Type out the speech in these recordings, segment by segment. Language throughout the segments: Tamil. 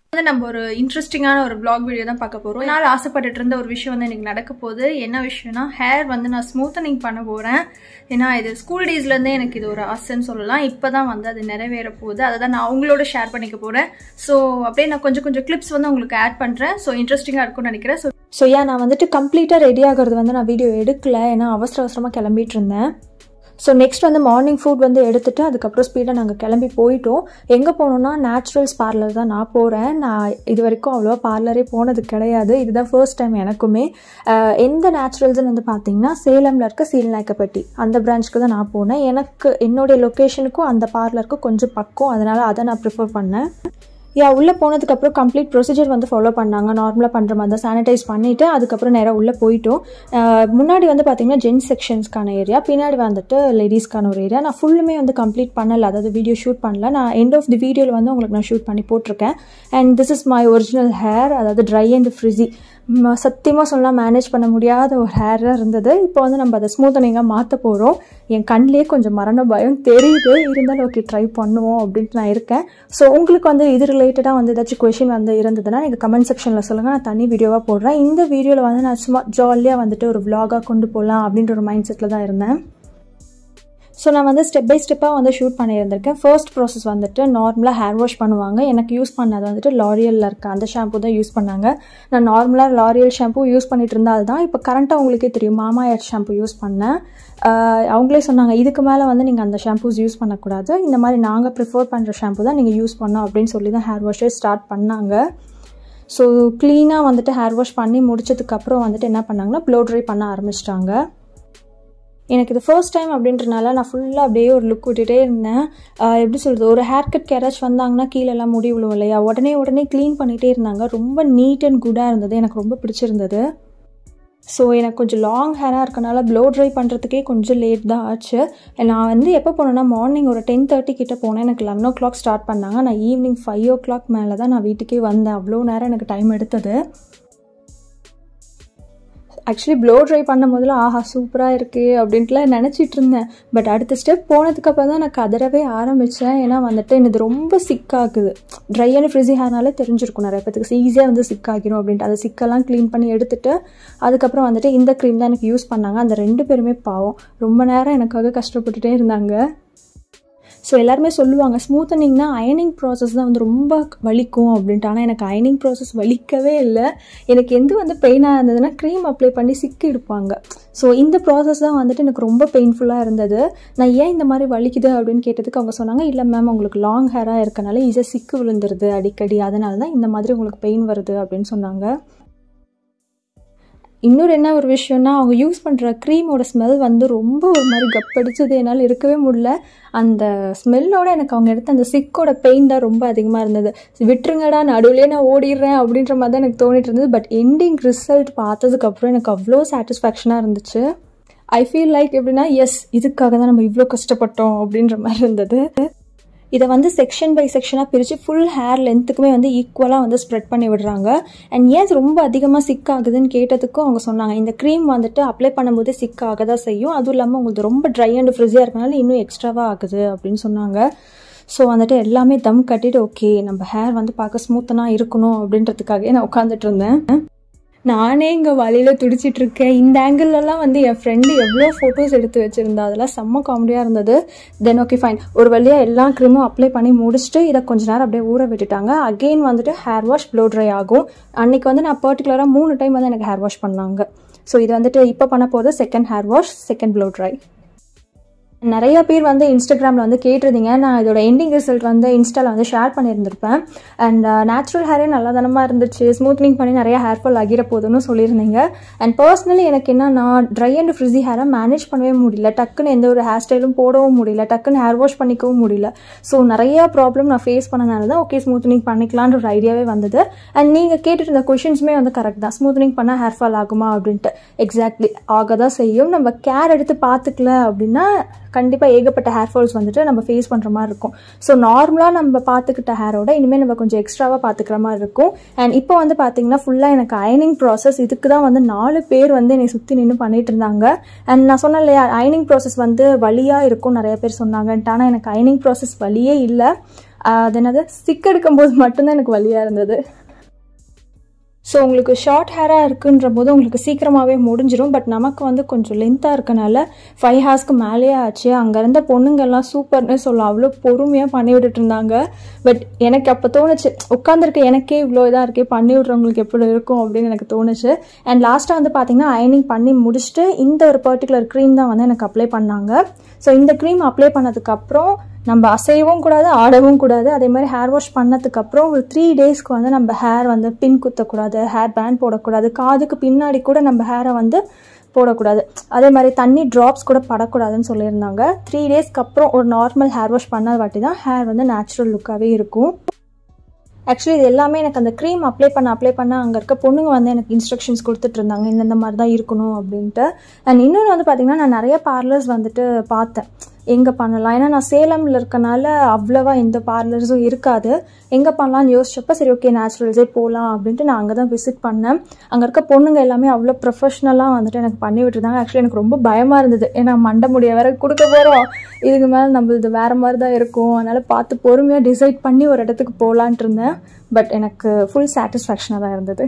வந்து நம்ம ஒரு இன்ட்ரெஸ்டிங்கான ஒரு vlog வீடியோ தான் பார்க்க போகிறோம் நாள் ஆசைப்பட்டுட்டு இருந்த ஒரு விஷயம் வந்து எனக்கு நடக்க போகுது என்ன விஷயம்னா ஹேர் வந்து நான் ஸ்மூத்தனிங் பண்ண போகிறேன் ஏன்னா இது ஸ்கூல் டேஸ்லேருந்தே எனக்கு இது ஒரு ஆசைன்னு சொல்லலாம் இப்போ தான் வந்து அது நிறைவேற போகுது அதை தான் நான் உங்களோட ஷேர் பண்ணிக்க போகிறேன் ஸோ அப்படியே நான் கொஞ்சம் கொஞ்சம் கிளிப்ஸ் வந்து உங்களுக்கு ஆட் பண்ணுறேன் ஸோ இன்ட்ரெஸ்டிங்காக இருக்கும்னு நினைக்கிறேன் ஸோ ஸோ யா நான் வந்துட்டு கம்ப்ளீட்டாக ரெடி ஆகிறது வந்து நான் வீடியோ எடுக்கல ஏன்னா அவசர அவசரமாக கிளம்பிட்டு இருந்தேன் ஸோ நெக்ஸ்ட் வந்து மார்னிங் ஃபுட் வந்து எடுத்துட்டு அதுக்கப்புறம் ஸ்பீடாக நாங்கள் கிளம்பி போயிட்டோம் எங்கே போனோம்னா நேச்சுரல்ஸ் பார்லர் தான் நான் போகிறேன் நான் இது வரைக்கும் அவ்வளோவா பார்லரே போனது கிடையாது இதுதான் ஃபர்ஸ்ட் டைம் எனக்குமே அஹ் எந்த நேச்சுரல்ஸ்னு வந்து பார்த்தீங்கன்னா சேலமில் இருக்க சீல்நாயக்கப்பட்டி அந்த பிரான்ச்சுக்கு தான் நான் போனேன் எனக்கு என்னுடைய லொக்கேஷனுக்கும் அந்த பார்லருக்கும் கொஞ்சம் பக்கம் அதனால் அதை நான் ப்ரிஃபர் பண்ணேன் யா உள்ளே போனதுக்கப்புறம் கம்ப்ளீட் ப்ரொசீஜர் வந்து ஃபாலோ பண்ணாங்க நார்மலாக பண்ணுற மாதிரி தான் சானிடைஸ் பண்ணிவிட்டு அதுக்கப்புறம் நேராக உள்ளே போயிட்டோம் அஹ் முன்னாடி வந்து பார்த்தீங்கன்னா ஜென்ஸ் செக்ஷன்ஸ்க்கான ஏரியா பின்னாடி வந்துட்டு லேடிஸ்க்கான ஒரு ஏரியா நான் ஃபுல்லுமே வந்து கம்ப்ளீட் பண்ணல அதாவது வீடியோ ஷூட் பண்ணல நான் எண்ட் ஆஃப் தி வீடியோவில் வந்து உங்களுக்கு நான் ஷூட் பண்ணி போட்டிருக்கேன் and this is my original hair அதாவது ட்ரை அண்ட் ஃப்ரிஸி சத்தியமாக சொல்லலாம் மேனேஜ் பண்ண முடியாத ஒரு ஹேராக இருந்தது இப்போ வந்து நம்ம அதை ஸ்மூத்தனிங்காக மாற்ற போகிறோம் என் கண்ணிலே கொஞ்சம் மரண பயம் தெரியுது இருந்தாலும் ஓகே ட்ரை பண்ணுவோம் அப்படின்ட்டு நான் இருக்கேன் ஸோ உங்களுக்கு வந்து இது ரிலேட்டடாக வந்து ஏதாச்சும் கொஷின் வந்து இருந்ததுன்னா நீங்கள் கமெண்ட் செக்ஷனில் சொல்லுங்கள் நான் தனி வீடியோவாக போடுறேன் இந்த வீடியோவில் வந்து நான் சும்மா ஜாலியாக வந்துட்டு ஒரு vlog-ஆ கொண்டு போகலாம் அப்படின்ற ஒரு மைண்ட் செட்டில் தான் இருந்தேன் ஸோ நான் வந்து ஸ்டெப் பை ஸ்டெப்பாக வந்து ஷூட் பண்ணியிருந்திருக்கேன் ஃபர்ஸ்ட் ப்ராசஸ் வந்துட்டு நார்மலாக ஹேர் வாஷ் பண்ணுவாங்க எனக்கு யூஸ் பண்ணது வந்துட்டு லாரியலில் இருக்க அந்த ஷாம்பு தான் யூஸ் பண்ணாங்க நான் நார்மலாக லாரியல் ஷாம்பு யூஸ் பண்ணிட்டு இருந்தால் தான் இப்போ கரண்ட்டாக உங்களுக்கே தெரியும் மாமா எர்த் ஷாம்பு யூஸ் பண்ணேன் ஆஹ் அவங்களே சொன்னாங்க இதுக்கு மேலே வந்து நீங்கள் அந்த ஷாம்பூஸ் யூஸ் பண்ணக்கூடாது இந்த மாதிரி நாங்கள் ப்ரிஃபர் பண்ணுற ஷாம்பு தான் நீங்கள் யூஸ் பண்ணோம் அப்படின்னு சொல்லி தான் ஹேர் வாஷே ஸ்டார்ட் பண்ணாங்க ஸோ க்ளீனாக வந்துட்டு ஹேர் வாஷ் பண்ணி முடிச்சதுக்கப்புறம் வந்துட்டு என்ன பண்ணாங்கன்னா ப்ளோ ட்ரை பண்ண ஆரம்பிச்சிட்டாங்க எனக்கு இது ஃபர்ஸ்ட் டைம் அப்படின்றனால நான் ஃபுல்லாக அப்படியே ஒரு லுக் விட்டுட்டே இருந்தேன் ஆஹ் எப்படி சொல்கிறது ஒரு ஹேர் கட் யாராச்சும் வந்தாங்கன்னா கீழெல்லாம் முடி விழுவும் இல்லையா உடனே உடனே க்ளீன் பண்ணிகிட்டே இருந்தாங்க ரொம்ப நீட் அண்ட் குட்டாக இருந்தது எனக்கு ரொம்ப பிடிச்சிருந்தது ஸோ எனக்கு கொஞ்சம் லாங் ஹேராக இருக்கனால ப்ளோ ட்ரை பண்ணுறதுக்கே கொஞ்சம் லேட் தான் ஆச்சு நான் வந்து எப்போ போனேன்னா மார்னிங் ஒரு டென் தேர்ட்டி கிட்ட போனேன் எனக்கு லெவன் ஓ கிளாக் ஸ்டார்ட் பண்ணாங்க நான் ஈவினிங் ஃபைவ் ஓ கிளாக் மேலே தான் நான் வீட்டுக்கே வந்தேன் அவ்வளோ நேரம் எனக்கு டைம் எடுத்தது ஆக்சுவலி ப்ளோ ட்ரை பண்ண முதல்ல ஆஹா சூப்பராக இருக்கே அப்படின்ட்டுலாம் நினச்சிட்டு இருந்தேன் பட் அடுத்த ஸ்டெப் போனதுக்கப்புறம் தான் நான் கதறவே ஆரம்பித்தேன் ஏன்னா வந்துட்டு எனக்கு ரொம்ப சிக்காகுது ட்ரை அண்ட் ஃப்ரிஸி ஹேர்னாலே தெரிஞ்சிருக்கும் நிறைய பேத்துக்கு ஈஸியாக வந்து சிக்காகிரும் அப்படின்ட்டு அதை சிக்கெல்லாம் க்ளீன் பண்ணி எடுத்துட்டு அதுக்கப்புறம் வந்துட்டு இந்த க்ரீம் தான் எனக்கு யூஸ் பண்ணாங்க அந்த ரெண்டு பேருமே பாவம் ரொம்ப நேரம் எனக்காக கஷ்டப்பட்டுட்டே இருந்தாங்க ஸோ எல்லாருமே சொல்லுவாங்க ஸ்மூத்தனிங்னா அயனிங் ப்ராசஸ் தான் வந்து ரொம்ப வலிக்கும் அப்படின்ட்டு ஆனால் எனக்கு அயனிங் ப்ராசஸ் வலிக்கவே இல்லை எனக்கு எந்த வந்து பெயினாக இருந்ததுன்னா க்ரீம் அப்ளை பண்ணி சிக்கு எடுப்பாங்க ஸோ இந்த ப்ராசஸ் தான் வந்துட்டு எனக்கு ரொம்ப பெயின்ஃபுல்லாக இருந்தது நான் ஏன் இந்த மாதிரி வலிக்குது அப்படின்னு கேட்டதுக்கு அவங்க சொன்னாங்க இல்லை மேம் உங்களுக்கு லாங் ஹேராக இருக்கனால ஈஸியாக சிக்கு விழுந்துருது அடிக்கடி அதனால தான் இந்த மாதிரி உங்களுக்கு பெயின் வருது அப்படின்னு சொன்னாங்க இன்னொரு என்ன ஒரு விஷயம்னா அவங்க யூஸ் பண்ணுற க்ரீமோட ஸ்மெல் வந்து ரொம்ப ஒரு மாதிரி கப்படிச்சது என்னால் இருக்கவே முடியல அந்த ஸ்மெல்லோட எனக்கு அவங்க எடுத்த அந்த சிக்கோட பெயின் தான் ரொம்ப அதிகமாக இருந்தது விட்டுருங்கடா நடுவுலேயே நான் ஓடிடுறேன் அப்படின்ற மாதிரி தான் எனக்கு தோணிட்டு இருந்தது பட் எண்டிங் ரிசல்ட் பார்த்ததுக்கப்புறம் எனக்கு அவ்வளோ சாட்டிஸ்ஃபேக்ஷனாக இருந்துச்சு ஐ ஃபீல் லைக் எப்படின்னா எஸ் இதுக்காக தான் நம்ம இவ்வளோ கஷ்டப்பட்டோம் அப்படின்ற மாதிரி இருந்தது இதை வந்து செக்ஷன் பை செக்ஷனாக பிரித்து ஃபுல் ஹேர் லென்த்துக்குமே வந்து ஈக்குவலாக வந்து ஸ்ப்ரெட் பண்ணி விடுறாங்க அண்ட் ஏன் இது ரொம்ப அதிகமாக சிக் ஆகுதுன்னு கேட்டதுக்கும் அவங்க சொன்னாங்க இந்த க்ரீம் வந்துட்டு அப்ளை பண்ணும்போது சிக் ஆக தான் செய்யும் அதுவும் இல்லாமல் உங்களுக்கு ரொம்ப ட்ரை அண்ட் ஃப்ரிஸியாக இருக்கனால இன்னும் எக்ஸ்ட்ராவாக ஆகுது அப்படின்னு சொன்னாங்க ஸோ வந்துட்டு எல்லாமே தம் கட்டிட்டு ஓகே நம்ம ஹேர் வந்து பார்க்க ஸ்மூத்தனாக இருக்கணும் அப்படின்றதுக்காகவே நான் உட்காந்துட்டு இருந்தேன் நானே இங்கே வழியில் துடிச்சிட்டு இருக்கேன் இந்த ஆங்கிள்லலாம் வந்து என் ஃப்ரெண்டு எவ்வளோ ஃபோட்டோஸ் எடுத்து வச்சுருந்தா அதெல்லாம் செம்ம காமெடியாக இருந்தது தென் ஓகே ஃபைன் ஒரு வழியாக எல்லா க்ரீமும் அப்ளை பண்ணி முடிச்சுட்டு இதை கொஞ்ச நேரம் அப்படியே ஊற விட்டுட்டாங்க அகெயின் வந்துட்டு ஹேர் வாஷ் ப்ளோ ட்ரை ஆகும் அன்னைக்கு வந்து நான் பர்டிகுலராக மூணு டைம் வந்து எனக்கு ஹேர் வாஷ் பண்ணாங்க ஸோ இது வந்துட்டு இப்போ பண்ண போகிறது second hair wash second blow dry நிறைய பேர் வந்து இன்ஸ்டாகிராமில் வந்து கேட்டிருந்தீங்க நான் இதோட எண்டிங் ரிசல்ட் வந்து இன்ஸ்டாவில் வந்து ஷேர் பண்ணியிருந்திருப்பேன் அண்ட் நேச்சுரல் ஹேரே நல்லா தனமாக இருந்துச்சு ஸ்மூத்னிங் பண்ணி நிறைய ஹேர் ஃபால் ஆகிற போதுன்னு சொல்லியிருந்தீங்க அண்ட் பர்சனலி எனக்கு என்ன நான் ட்ரை அண்ட் ஃப்ரிஸி ஹேரை மேனேஜ் பண்ணவே முடியல டக்குன்னு எந்த ஒரு ஹேர் ஸ்டைலும் போடவும் முடியல டக்குன்னு ஹேர் வாஷ் பண்ணிக்கவும் முடியல ஸோ நிறைய ப்ராப்ளம் நான் ஃபேஸ் பண்ணனால தான் ஓகே ஸ்மூத்னிங் பண்ணிக்கலான்ற ஒரு ஐடியாவே வந்தது அண்ட் நீங்கள் கேட்டுட்டு இருந்த கொஷின்ஸுமே வந்து கரெக்ட் தான் ஸ்மூத்னிங் பண்ணால் ஹேர் ஃபால் ஆகுமா அப்படின்ட்டு எக்ஸாக்ட்லி ஆக தான் செய்யும் நம்ம கேர் எடுத்து பார்த்துக்கல அப்படின்னா கண்டிப்பாக ஏகப்பட்ட ஹேர் ஃபால்ஸ் வந்துட்டு நம்ம ஃபேஸ் பண்ணுற மாதிரி இருக்கும் ஸோ நார்மலாக நம்ம பார்த்துக்கிட்ட ஹேரோட இனிமேல் நம்ம கொஞ்சம் எக்ஸ்ட்ராவாக பார்த்துக்கிற மாதிரி இருக்கும் அண்ட் இப்போ வந்து பார்த்தீங்கன்னா ஃபுல்லாக எனக்கு அயனிங் ப்ராசஸ் இதுக்கு தான் வந்து நாலு பேர் வந்து என்னை சுற்றி நின்று பண்ணிட்டு இருந்தாங்க அண்ட் நான் சொன்னேன் இல்லையா அயனிங் ப்ராசஸ் வந்து வலியாக இருக்கும் நிறைய பேர் சொன்னாங்கன்ட்டு ஆனால் எனக்கு அயனிங் ப்ராசஸ் வலியே இல்லை அது என்னது ஸ்டிக் எடுக்கும்போது மட்டும்தான் எனக்கு வலியாக இருந்தது ஸோ உங்களுக்கு ஷார்ட் ஹேராக இருக்குன்ற போது உங்களுக்கு சீக்கிரமாகவே முடிஞ்சிடும் பட் நமக்கு வந்து கொஞ்சம் லென்த்தாக இருக்கனால ஃபைவ் ஹார்ஸ்க்கு மேலேயே ஆச்சு அங்கே இருந்த பொண்ணுங்கெல்லாம் சூப்பர்னு சொல்லலாம் அவ்வளோ பொறுமையாக பண்ணி விட்டுட்டு இருந்தாங்க பட் எனக்கு அப்போ தோணுச்சு உட்காந்துருக்க எனக்கே இவ்வளோ இதாக இருக்கே பண்ணி விட்றவங்களுக்கு எப்படி இருக்கும் அப்படின்னு எனக்கு தோணுச்சு அண்ட் லாஸ்ட்டாக வந்து பார்த்தீங்கன்னா அயனிங் பண்ணி முடிச்சுட்டு இந்த ஒரு பர்டிகுலர் க்ரீம் தான் வந்து எனக்கு அப்ளை பண்ணாங்க ஸோ இந்த க்ரீம் அப்ளை பண்ணதுக்கப்புறம் நம்ம அசையவும் கூடாது ஆடவும் கூடாது அதே மாதிரி ஹேர் வாஷ் பண்ணதுக்கப்புறம் ஒரு த்ரீ டேஸ்க்கு வந்து நம்ம ஹேர் வந்து பின் குத்தக்கூடாது ஹேர் பேண்ட் போடக்கூடாது காதுக்கு பின்னாடி கூட நம்ம ஹேரை வந்து போடக்கூடாது அதே மாதிரி தண்ணி ட்ராப்ஸ் கூட படக்கூடாதுன்னு சொல்லியிருந்தாங்க த்ரீ டேஸ்க்கு அப்புறம் ஒரு நார்மல் ஹேர் வாஷ் பண்ண வாட்டி தான் ஹேர் வந்து நேச்சுரல் லுக்காகவே இருக்கும் ஆக்சுவலி இது எல்லாமே எனக்கு அந்த க்ரீம் அப்ளை பண்ண அப்ளை பண்ண அங்கே இருக்க பொண்ணுங்க வந்து எனக்கு இன்ஸ்ட்ரக்ஷன்ஸ் கொடுத்துட்டு இருந்தாங்க இந்தந்த மாதிரி தான் இருக்கணும் அப்படின்ட்டு அண்ட் இன்னொன்று வந்து பார்த்திங்கன்னா நான் நிறைய பார்லர்ஸ் வந்துட்டு பார்த்தேன் எங்கே பண்ணலாம் ஏன்னா நான் சேலமில் இருக்கனால அவ்வளோவா எந்த பார்லர்ஸும் இருக்காது எங்கே பண்ணலாம்னு யோசிச்சப்போ சரி ஓகே நேச்சுரல்ஸே போகலாம் அப்படின்ட்டு நான் அங்கே தான் விசிட் பண்ணேன் அங்கே இருக்க பொண்ணுங்க எல்லாமே அவ்வளோ ப்ரொஃபஷ்னலாக வந்துட்டு எனக்கு பண்ணி விட்டுருந்தாங்க ஆக்சுவலி எனக்கு ரொம்ப பயமாக இருந்தது ஏன்னா மண்டை முடிய வேற கொடுக்க போகிறோம் இதுக்கு மேலே நம்மளது வேறு மாதிரி தான் இருக்கும் அதனால் பார்த்து பொறுமையாக டிசைட் பண்ணி ஒரு இடத்துக்கு போகலான்ட்டு இருந்தேன் பட் எனக்கு ஃபுல் சாட்டிஸ்ஃபேக்ஷனாக தான் இருந்தது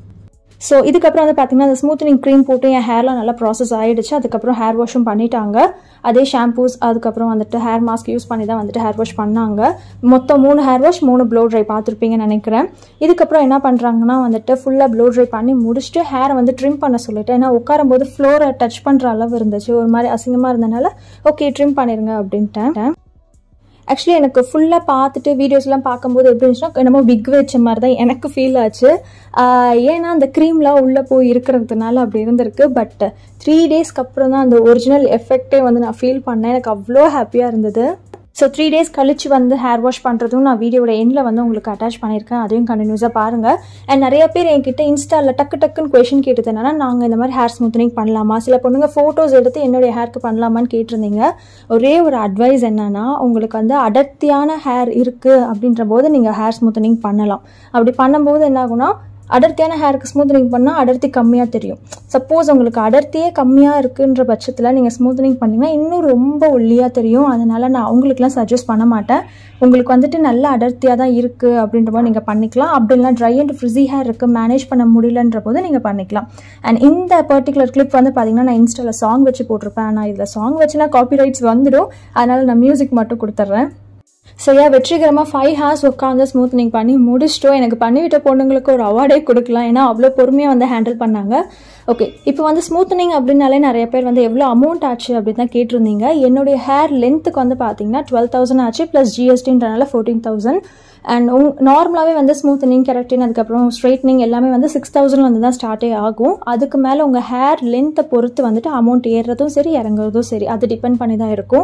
ஸோ இதுக்கப்புறம் வந்து பார்த்தீங்கன்னா அந்த ஸ்மூத்தனிங் க்ரீம் போட்டு என் ஹேர்லாம் நல்லா ப்ராசஸ் ஆகிடுச்சு அதுக்கப்புறம் ஹேர் வாஷும் பண்ணிட்டாங்க அதே ஷாம்பூஸ் அதுக்கப்புறம் வந்துட்டு ஹேர் மாஸ்க் யூஸ் பண்ணி தான் வந்துட்டு ஹேர் வாஷ் பண்ணாங்க மொத்தம் மூணு ஹேர் வாஷ் மூணு ப்ளோ ட்ரை பார்த்துருப்பீங்கன்னு நினைக்கிறேன் இதுக்கப்புறம் என்ன பண்ணுறாங்கன்னா வந்துட்டு ஃபுல்லாக ப்ளோ ட்ரை பண்ணி முடிச்சுட்டு ஹேரை வந்து ட்ரிம் பண்ண சொல்லிட்டு ஏன்னா உட்காரும்போது ஃப்ளோரை டச் பண்ணுற அளவு இருந்துச்சு ஒரு மாதிரி அசிங்கமாக இருந்தனால ஓகே ட்ரிம் பண்ணிடுங்க அப்படின்ட்டேன் ஆக்சுவலி எனக்கு ஃபுல்லாக பார்த்துட்டு வீடியோஸ்லாம் பார்க்கும்போது எப்படி இருந்துச்சுன்னா என்னமோ விக் வச்ச மாதிரி தான் எனக்கு ஃபீல் ஆச்சு ஏன்னா அந்த க்ரீம்லாம் உள்ளே போய் இருக்கிறதுனால அப்படி இருந்திருக்கு பட் த்ரீ டேஸ்க்கு அப்புறம் தான் அந்த ஒரிஜினல் எஃபெக்டே வந்து நான் ஃபீல் பண்ணேன் எனக்கு அவ்வளோ ஹாப்பியாக இருந்தது ஸோ த்ரீ டேஸ் கழிச்சு வந்து ஹேர் வாஷ் பண்ணுறதும் நான் வீடியோட எண்டில் வந்து உங்களுக்கு அட்டாச் பண்ணியிருக்கேன் அதையும் கண்டினியூஸாக பாருங்கள் அண்ட் நிறைய பேர் என்கிட்ட இன்ஸ்டாவில் டக்கு டக்குன்னு கொஷின் கேட்டது என்னன்னா நாங்கள் இந்த மாதிரி ஹேர் ஸ்மூத்தனிங் பண்ணலாமா சில பொண்ணுங்க ஃபோட்டோஸ் எடுத்து என்னுடைய ஹேருக்கு பண்ணலாமான்னு கேட்டிருந்தீங்க ஒரே ஒரு அட்வைஸ் என்னன்னா உங்களுக்கு வந்து அடர்த்தியான ஹேர் இருக்குது அப்படின்ற போது நீங்கள் ஹேர் ஸ்மூத்தனிங் பண்ணலாம் அப்படி பண்ணும்போது என்ன ஆகும்னா அடர்த்தியான ஹேருக்கு ஸ்மூத்தனிங் பண்ணால் அடர்த்தி கம்மியாக தெரியும் சப்போஸ் உங்களுக்கு அடர்த்தியே கம்மியாக இருக்குன்ற பட்சத்தில் நீங்கள் ஸ்மூத்தனிங் பண்ணிங்கன்னா இன்னும் ரொம்ப ஒல்லியாக தெரியும் அதனால் நான் அவங்களுக்குலாம் சஜஸ்ட் பண்ண மாட்டேன் உங்களுக்கு வந்துட்டு நல்ல அடர்த்தியாக தான் இருக்குது அப்படின்ற போது நீங்கள் பண்ணிக்கலாம் அப்படின்லாம் ட்ரை அண்ட் ஃப்ரிஸி ஹேர் இருக்குது மேனேஜ் பண்ண முடியலன்ற போது நீங்கள் பண்ணிக்கலாம் அண்ட் இந்த பர்டிகுலர் கிளிப் வந்து பார்த்தீங்கன்னா நான் இன்ஸ்டாவில் சாங் வச்சு போட்டிருப்பேன் நான் இதில் சாங் வச்சுனா காப்பி ரைட்ஸ் வந்துடும் அதனால் நான் மியூசிக் மட்டும் கொடுத்துட்றேன் ஸோ ஏன் வெற்றிகரமாக ஃபைவ் ஹார்ஸ் உட்காந்து ஸ்மூத்னிங் பண்ணி முடிச்சிட்டோம் எனக்கு பண்ணிவிட்ட பொண்ணுங்களுக்கு ஒரு அவார்டே கொடுக்கலாம் ஏன்னா அவ்வளோ பொறுமையாக வந்து ஹேண்டில் பண்ணாங்க ஓகே இப்போ வந்து ஸ்மூத்தனிங் அப்படின்னாலே நிறைய பேர் வந்து எவ்வளோ அமௌண்ட் ஆச்சு அப்படின்னு தான் கேட்டிருந்தீங்க என்னுடைய ஹேர் லென்த்துக்கு வந்து பார்த்தீங்கன்னா டுவெல் தௌசண்ட் ஆச்சு ப்ளஸ் ஜிஎஸ்டின்றனால ஃபோர்டீன் தௌசண்ட் அண்ட் உங் நார்மலாகவே வந்து ஸ்மூத்தனிங் கரெக்டின் அதுக்கப்புறம் ஸ்ட்ரைட்னிங் எல்லாமே வந்து சிக்ஸ் தௌசண்ட் வந்து தான் ஸ்டார்ட்டே ஆகும் அதுக்கு மேலே உங்கள் ஹேர் லென்த்தை பொறுத்து வந்துட்டு அமௌண்ட் ஏறுறதும் சரி இறங்குறதும் சரி அது டிபெண்ட் பண்ணி தான் இருக்கும்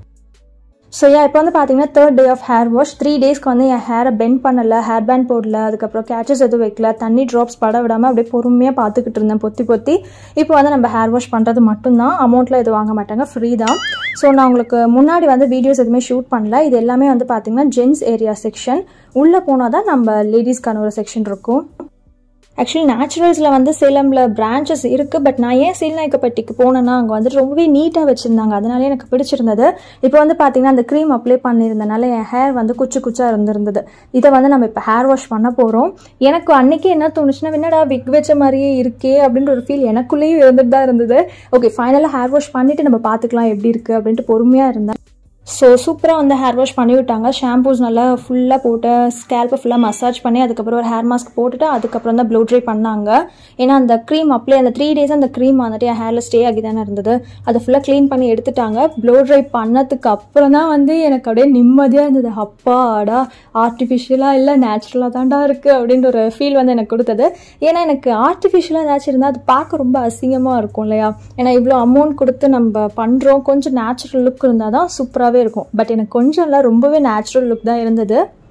ஸோ ஏன் இப்போ வந்து பார்த்தீங்கன்னா third day of hair wash three டேஸ்க்கு வந்து என் ஹேரை பெண்ட் பண்ணல ஹேர் பேண்ட் போடல அதுக்கப்புறம் கேச்சஸ் எதுவும் வைக்கல தண்ணி ட்ராப்ஸ் பட விடாமல் அப்படியே பொறுமையாக பார்த்துக்கிட்டு இருந்தேன் பொத்தி பொத்தி இப்போ வந்து நம்ம ஹேர் வாஷ் பண்ணுறது மட்டும்தான் அமௌண்ட்டில் எதுவும் வாங்க மாட்டாங்க ஃப்ரீ தான் ஸோ நான் உங்களுக்கு முன்னாடி வந்து வீடியோஸ் எதுவுமே ஷூட் பண்ணல இது எல்லாமே வந்து பார்த்தீங்கன்னா ஜென்ஸ் ஏரியா செக்ஷன் உள்ளே போனால் தான் நம்ம லேடிஸ்க்கான ஒரு செக்ஷன் இருக்கும் ஆக்சுவலி நேச்சுரல்ஸில் வந்து சேலமில் பிரான்ச்சஸ் இருக்குது பட் நான் ஏன் சீல்நாயக்கப்பட்டிக்கு போனேன்னா அங்கே வந்துட்டு ரொம்பவே நீட்டாக வச்சுருந்தாங்க அதனாலே எனக்கு பிடிச்சிருந்தது இப்போ வந்து பார்த்தீங்கன்னா அந்த க்ரீம் அப்ளை பண்ணியிருந்தனால என் ஹேர் வந்து குச்சி குச்சா இருந்திருந்தது இதை வந்து நம்ம இப்போ ஹேர் வாஷ் பண்ண போகிறோம் எனக்கு அன்னைக்கு என்ன தோணுச்சுன்னா என்னடா விக் வச்ச மாதிரியே இருக்கே அப்படின்ற ஒரு ஃபீல் எனக்குள்ளேயும் இருந்துட்டு தான் இருந்தது ஓகே ஃபைனலாக ஹேர் வாஷ் பண்ணிவிட்டு நம்ம பார்த்துக்கலாம் எப்படி இருக்குது அப்படின்ட்டு பொறுமையாக இருந்தேன் ஸோ சூப்பராக வந்து ஹேர் வாஷ் பண்ணி விட்டாங்க ஷாம்பூஸ் நல்லா ஃபுல்லாக போட்டு ஸ்கேல்ப்பை ஃபுல்லாக மசாஜ் பண்ணி அதுக்கப்புறம் ஒரு ஹேர் மாஸ்க் போட்டுட்டு அதுக்கப்புறம் தான் ப்ளோ ட்ரை பண்ணாங்க ஏன்னா அந்த க்ரீம் அப்ளை அந்த த்ரீ டேஸ் அந்த க்ரீம் வந்துட்டு என் ஹேரில் ஸ்டே ஆகி தானே இருந்தது அதை ஃபுல்லாக க்ளீன் பண்ணி எடுத்துட்டாங்க ப்ளோ ட்ரை பண்ணதுக்கு அப்புறம் தான் வந்து எனக்கு அப்படியே நிம்மதியாக இருந்தது அப்பாடா ஆர்டிஃபிஷியலாக இல்லை நேச்சுரலாக தாண்டா இருக்குது அப்படின்ற ஒரு ஃபீல் வந்து எனக்கு கொடுத்தது ஏன்னா எனக்கு ஆர்டிஃபிஷியலாக ஏதாச்சும் இருந்தால் அது பார்க்க ரொம்ப அசிங்கமாக இருக்கும் இல்லையா ஏன்னா இவ்வளோ அமௌண்ட் கொடுத்து நம்ம பண்ணுறோம் கொஞ்சம் நேச்சுரல் லுக் இருந்தால் தான் சூப்பராகவே இருக்கும் பட் எனக்கு கொஞ்சம் இல்லை ரொம்பவே நேச்சுரல் லுக் தான் இருந்தது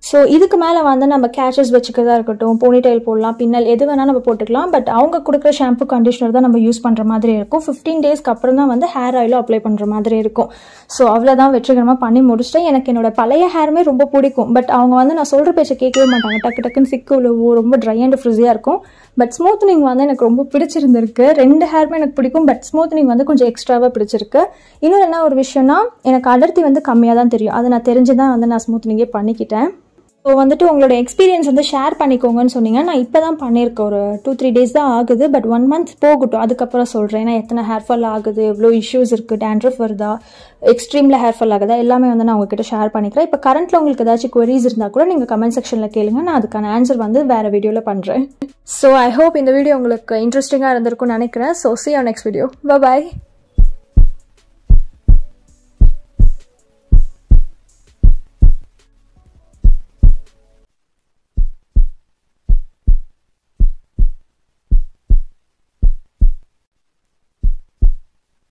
ஸோ இதுக்கு மேலே வந்து நம்ம கேச்சஸ் வச்சுக்கிறதா இருக்கட்டும் போனிடைல் போடலாம் பின்னல் எது வேணால் நம்ம போட்டுக்கலாம் பட் அவங்க கொடுக்குற ஷாம்பு கண்டிஷனர் தான் நம்ம யூஸ் பண்ணுற மாதிரி இருக்கும் ஃபிஃப்டீன் டேஸ்க்கு அப்புறம் தான் வந்து ஹேர் ஆயிலும் அப்ளை பண்ணுற மாதிரி இருக்கும் ஸோ அவ்வளோதான் வெற்றிகரமாக பண்ணி முடிச்சிட்டேன் எனக்கு என்னோட பழைய ஹேருமே ரொம்ப பிடிக்கும் பட் அவங்க வந்து நான் சொல்கிற பேச்சை கேட்கவே மாட்டாங்க டக்கு டக்குன்னு சிக்கு உழுவு ரொம்ப ட்ரை அண்ட் ஃப்ரிஸியாக இருக்கும் பட் ஸ்மூத்னிங் வந்து எனக்கு ரொம்ப பிடிச்சிருந்திருக்கு ரெண்டு ஹேருமே எனக்கு பிடிக்கும் பட் ஸ்மூத்னிங் வந்து கொஞ்சம் எக்ஸ்ட்ராவாக பிடிச்சிருக்கு இன்னும் என்ன ஒரு விஷயம்னா எனக்கு அடர்த்தி வந்து கம்மியாக தான் தெரியும் அதை நான் தெரிஞ்சு தான் வந்து நான் ஸ்மூத்னிங்கே பண்ணிக்கிட்டேன் ஸோ வந்துட்டு உங்களோட எக்ஸ்பீரியன்ஸ் வந்து ஷேர் பண்ணிக்கோங்கன்னு சொன்னீங்க நான் இப்போ தான் பண்ணியிருக்கேன் ஒரு டூ த்ரீ டேஸ் தான் ஆகுது பட் ஒன் மந்த் போகட்டும் அதுக்கப்புறம் சொல்கிறேன் ஏன்னா எத்தனை ஹேர் ஃபால் ஆகுது எவ்வளோ இஷ்யூஸ் இருக்குது டேண்ட்ரஃப் வருதா எக்ஸ்ட்ரீமில் ஹேர் ஃபால் ஆகுதா எல்லாமே வந்து நான் உங்ககிட்ட ஷேர் பண்ணிக்கிறேன் இப்போ கரண்ட்டில் உங்களுக்கு ஏதாச்சும் queries இருந்தால் கூட நீங்கள் கமெண்ட் செக்ஷனில் கேளுங்க நான் அதுக்கான ஆன்சர் வந்து வேறு வீடியோவில் பண்ணுறேன் ஸோ ஐ ஹோப் இந்த வீடியோ உங்களுக்கு இன்ட்ரெஸ்டிங்காக இருந்திருக்கும்னு நினைக்கிறேன் so see on next video bye